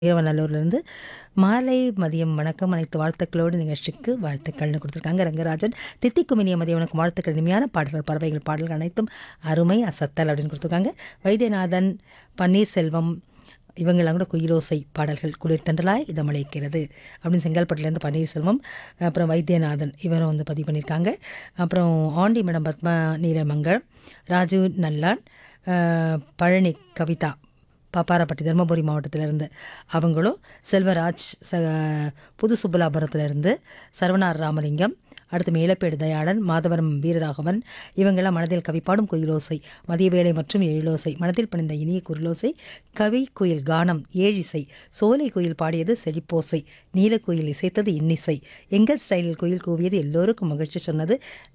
வீரவநல்லூர்லேருந்து மாலை மதியம் வணக்கம் அனைத்து வாழ்த்துக்களோடு நிகழ்ச்சிக்கு வாழ்த்துக்கள்னு கொடுத்துருக்காங்க ரங்கராஜன் தித்திக்கும் இனிய மதியம் வணக்கம் வாழ்த்துக்கள் இனிமையான பாடல்கள் பறவைகள் பாடல்கள் அனைத்தும் அருமை அசத்தல் அப்படின்னு கொடுத்துருக்காங்க வைத்தியநாதன் பன்னீர்செல்வம் இவங்கெல்லாம் கூட குயிலோசை பாடல்கள் குளிர்தண்டலாய் இதமழைக்கிறது அப்படின்னு செங்கல்பட்டுலேருந்து பன்னீர்செல்வம் அப்புறம் வைத்தியநாதன் இவரும் வந்து பதிவு பண்ணியிருக்காங்க அப்புறம் ஆண்டி மேடம் பத்மா நீலமங்கல் ராஜு நல்லான் அஹ், பழனி கவிதா பாப்பாரப்பட்டி தருமபுரி மாவட்டத்திலேருந்து அவங்களும் செல்வராஜ் ச புது சுப்பலாபுரத்துலேருந்து சரவணார் ராமலிங்கம் அடுத்து மேலப்பேடு தயாளன் மாதவரம் வீரராகவன் இவங்கெல்லாம் மனதில் கவிப்பாடும் குயிலோசை மதிய வேளை மற்றும் எழிலோசை மனதில் பணிந்த இனிய குரலோசை கவி குயில் கானம் ஏழிசை சோலை குயில் பாடியது செழிப்போசை நீலக்குயில் இசைத்தது இன்னிசை எங்கள் ஸ்டைலில் குயில் கூவியது எல்லோருக்கும் மகிழ்ச்சி சொன்னது